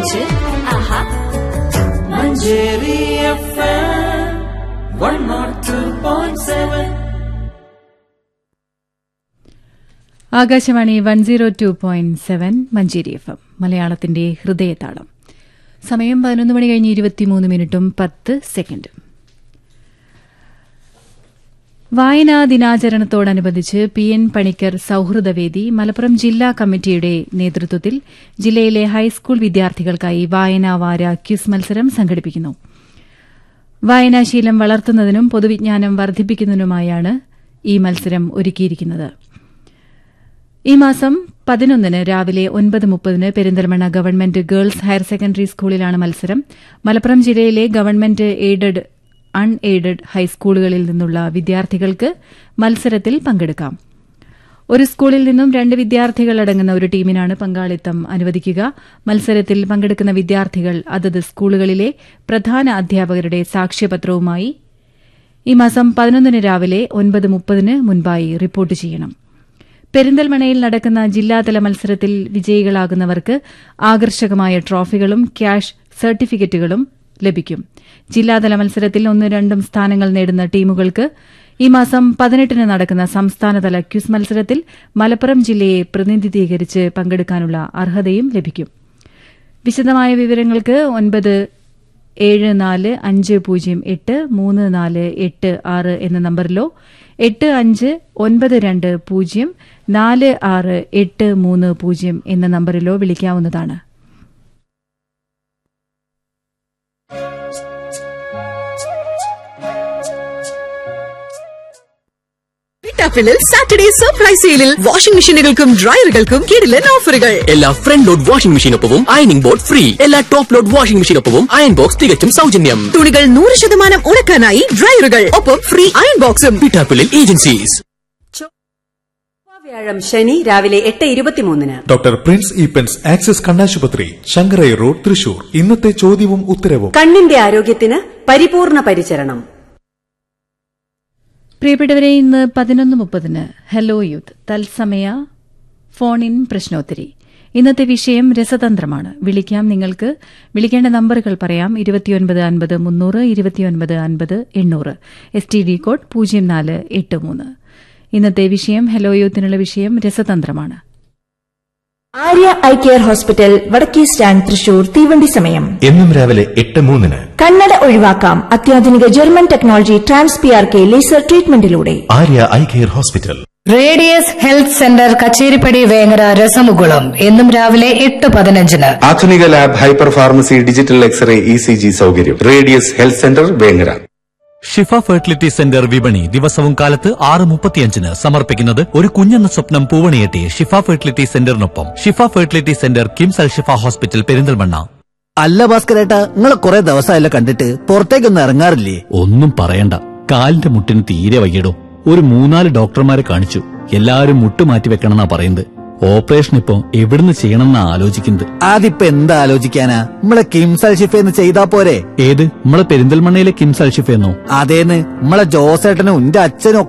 അഞ്ച് ആഹാ Manjeri F one nought two point seven Akashvani one zero two point seven Manjeri F M മലയാളത്തിന്റെ ഹൃദയതാളം സമയം പതിനൊന്ന് മണി കഴിഞ്ഞ് ഇരുപത്തിമൂന്ന് മിനിറ്റും പത്ത് സെക്കൻഡും വായനാ ദിനാചരണത്തോടനുബന്ധിച്ച് പി എൻ പണിക്കർ സൌഹൃദവേദി മലപ്പുറം ജില്ലാ കമ്മിറ്റിയുടെ നേതൃത്വത്തിൽ ജില്ലയിലെ ഹൈസ്കൂൾ വിദ്യാർത്ഥികൾക്കായി വായനാവാര ക്യൂസ് മത്സരം സംഘടിപ്പിക്കുന്നു വായനാശീലം വളർത്തുന്നതിനും പൊതുവിജ്ഞാനം വർദ്ധിപ്പിക്കുന്നതിനുമായാണ് ഈ മത്സരം ഒരുക്കിയിരിക്കുന്നത് ഈ മാസം പതിനൊന്നിന് രാവിലെ ഒൻപത് മുപ്പതിന് Perinthalmanna government girls higher secondary സ്കൂളിലാണ് മത്സരം മലപ്പുറം ജില്ലയിലെ ഗവൺമെന്റ് എയ്ഡഡ് അൺ എയ്ഡഡ് ഹൈസ്കൂളുകളിൽ നിന്നുള്ള വിദ്യാർത്ഥികൾക്ക് മത്സരത്തിൽ പങ്കെടുക്കാം ഒരു സ്കൂളിൽ നിന്നും രണ്ട് വിദ്യാർത്ഥികൾ അടങ്ങുന്ന ഒരു ടീമിനാണ് പങ്കാളിത്തം അനുവദിക്കുക മത്സരത്തിൽ പങ്കെടുക്കുന്ന വിദ്യാർത്ഥികൾ അതത് സ്കൂളുകളിലെ പ്രധാന അധ്യാപകരുടെ സാക്ഷ്യപത്രവുമായി ഈ മാസം പതിനൊന്നിന് രാവിലെ ഒൻപത് മുപ്പതിന് മുൻപായി റിപ്പോർട്ട് ചെയ്യണം പെരിന്തൽമണയിൽ നടക്കുന്ന ജില്ലാതല മത്സരത്തിൽ വിജയികളാകുന്നവർക്ക് ആകർഷകമായ ട്രോഫികളും ക്യാഷ് സർട്ടിഫിക്കറ്റുകളും ലഭിക്കും ജില്ലാതല മത്സരത്തിൽ ഒന്ന് രണ്ടും സ്ഥാനങ്ങൾ നേടുന്ന ടീമുകൾക്ക് ഈ മാസം പതിനെട്ടിന് നടക്കുന്ന സംസ്ഥാനതല ക്വിസ് മത്സരത്തിൽ മലപ്പുറം ജില്ലയെ പ്രതിനിധീകരിച്ച് പങ്കെടുക്കാനുള്ള അർഹതയും ലഭിക്കും വിശദമായ വിവരങ്ങൾക്ക് ഒൻപത് ഏഴ് നാല് അഞ്ച് പൂജ്യം എട്ട് മൂന്ന് നാല് എട്ട് ആറ് എന്ന നമ്പറിലോ എട്ട് അഞ്ച് ഒൻപത് രണ്ട് പൂജ്യം നാല് ആറ് എട്ട് മൂന്ന് പൂജ്യം എന്ന നമ്പറിലോ വിളിക്കാവുന്നതാണ് ിൽ സാറ്റർഡേ സർപ്രൈസ് സെയിലിൽ വാഷിംഗ് മെഷീനുകൾക്കും ഡ്രയറുകൾക്കും കിടിലൻ ഓഫറുകൾ എല്ലാ ഫ്രണ്ട് ലോഡ് വാഷിംഗ് മെഷീനൊപ്പവും അയണിംഗ് ബോർഡ് ഫ്രീ എല്ലാ ടോപ്പ് ലോഡ് വാഷിംഗ് മെഷീനൊപ്പവും അയൺ ബോക്സ് തികച്ചും സൗജന്യം തുണികൾ നൂറ് ശതമാനം ഉണക്കാനായി ഡ്രയറുകൾ ഒപ്പം ഫ്രീ അയൺ ബോക്സും പിട്ടാപ്പിളിൽ ഏജൻസീസ് വ്യാഴം ശനി രാവിലെ എട്ട് ഇരുപത്തിമൂന്നിന് ഡോക്ടർ പ്രിൻസ് ഈപ്പൻസ് ആക്സിസ് കണ്ണാശുപത്രി ശങ്കരൈ റോഡ് തൃശൂർ ഇന്നത്തെ ചോദ്യവും ഉത്തരവും കണ്ണിന്റെ ആരോഗ്യത്തിന് പരിപൂർണ പരിചരണം പ്രിയപ്പെട്ടവരെ ഇന്ന് പതിനൊന്ന് മുപ്പതിന് ഹലോ യൂത്ത് തത്സമയ ഫോൺ ഇൻ പ്രശ്നോത്തരി ഇന്നത്തെ വിഷയം രസതന്ത്രമാണ് വിളിക്കാം നിങ്ങൾക്ക് വിളിക്കേണ്ട നമ്പറുകൾ പറയാം ഇരുപത്തിയൊൻപത് അൻപത് മുന്നൂറ് ഇരുപത്തിയൊൻപത് അൻപത് എണ്ണൂറ് എസ് ടി ഡി കോഡ് പൂജ്യം നാല് എട്ട് മൂന്ന് ഇന്നത്തെ വിഷയം ഹലോ യൂത്തിനുള്ള വിഷയം രസതന്ത്രമാണ് ആര്യ ഐ കെയർ ഹോസ്പിറ്റൽ വടക്കേ സ്റ്റാൻഡ് തൃശൂർ തീവണ്ടി സമയം എന്നും രാവിലെ എട്ട് മൂന്നിന് കണ്ണട ഒഴിവാക്കാം അത്യാധുനിക German technology trans P R K laser ട്രീറ്റ്മെന്റിലൂടെ Arya eye care hospital radius health centre Kacheripadi Vengara രസമുകുളം എന്നും രാവിലെ എട്ട് പതിനഞ്ചിന് ആധുനിക lab hyper pharmacy digital x ray E C G സൗകര്യം radius health centre Vengara Shifa fertility centre വിപണി ദിവസവും കാലത്ത് ആറ് മുപ്പത്തിയഞ്ചിന് സമർപ്പിക്കുന്നത് ഒരു കുഞ്ഞെന്ന സ്വപ്നം പൂവണിയെത്തി ഷിഫ ഫെർട്ടിലിറ്റി സെന്ററിനൊപ്പം Shifa fertility centre KIMS Al Shifa hospital Perinthalmanna അല്ല ഭാസ്കരേട്ടാ നിങ്ങളെ കുറെ ദിവസമായല്ലോ കണ്ടിട്ട് പുറത്തേക്കൊന്നും ഇറങ്ങാറില്ലേ ഒന്നും പറയണ്ട കാലിന്റെ മുട്ടിന് തീരെ വയ്യടോ ഒരു മൂന്നാല് ഡോക്ടർമാരെ കാണിച്ചു എല്ലാവരും മുട്ട് മാറ്റി വെക്കണമെന്നാ പറയുന്നത് ഓപ്പറേഷൻ ഇപ്പൊ എവിടുന്ന് ചെയ്യണമെന്നാ ആലോചിക്കുന്നത് അതിപ്പോ എന്താ ആലോചിക്കാനാ നമ്മളെ കിംസൽ ഷിഫേന്ന് ചെയ്താ പോരെ ഏത് നമ്മളെ പെരിന്തൽമണ്ണയിലെ കിംസ് അൽ ഷിഫയെന്നോ അതേന്ന് നമ്മളെ ജോസേട്ടനും എന്റെ അച്ഛനും